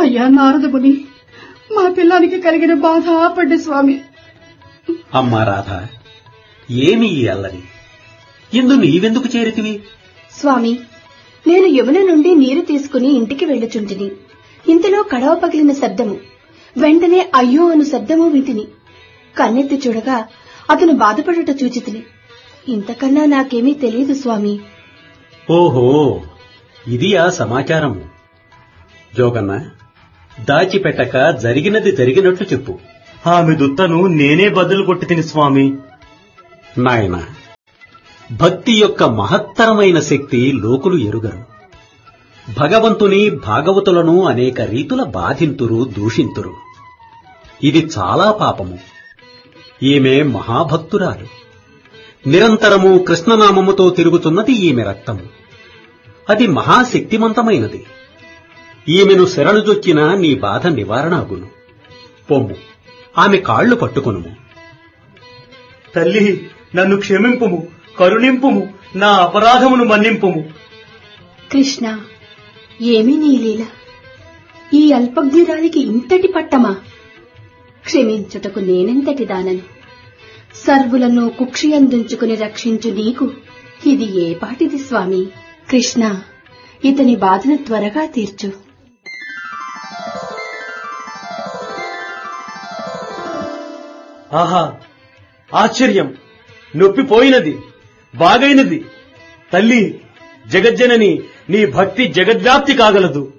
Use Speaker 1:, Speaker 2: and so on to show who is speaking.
Speaker 1: అయ్యా నారదముని మా పిల్లానికి కలిగిన బాధ ఆపండి స్వామి
Speaker 2: అమ్మా రాధ ఏమి ఈ అల్లరి ఇందు నీవెందుకు చేరితివి
Speaker 3: స్వామి నేను యమున నుండి నీరు తీసుకుని ఇంటికి వెళ్ళుచుంటిని ఇంతలో కడవ పగిలిన శబ్దము వెంటనే అయ్యో అను శబ్దము వింటిని కన్నెత్తి చూడగా అతను బాధపడుట చూచితిని ఇంతకన్నా నాకేమీ తెలియదు స్వామి
Speaker 2: ఓహో ఇది ఆ సమాచారము జోగన్న దాచిపెట్టక జరిగినది జరిగినట్లు చెప్పు
Speaker 4: ఆమె దుత్తను నేనే బదులు కొట్టి తిని స్వామి
Speaker 2: నాయన భక్తి యొక్క మహత్తరమైన శక్తి లోకులు ఎరుగరు భగవంతుని భాగవతులను అనేక రీతుల బాధింతురు దూషింతురు ఇది చాలా పాపము ఈమె మహాభక్తురాలు నిరంతరము కృష్ణనామముతో తిరుగుతున్నది ఈమె రక్తము అది మహాశక్తిమంతమైనది ఈమెను శరణుజొచ్చిన నీ బాధ నివారణ అగును పొమ్ము ఆమె కాళ్లు పట్టుకొనుము
Speaker 4: తల్లి నన్ను క్షమింపుము కరుణింపుము నా అపరాధమును మన్నింపుము
Speaker 3: కృష్ణ ఏమీ నీ లీల ఈ అల్పజ్ఞురాలికి ఇంతటి పట్టమా క్షమించుటకు నేనెంతటి దానను సర్వులను కుక్షియందుంచుకుని రక్షించు నీకు ఇది ఏ పాటిది స్వామి కృష్ణ ఇతని బాధను త్వరగా తీర్చు
Speaker 4: ఆహా ఆశ్చర్యం నొప్పి పోయినది బాగైనది తల్లి జగజ్జనని నీ భక్తి జగద్వ్యాప్తి కాగలదు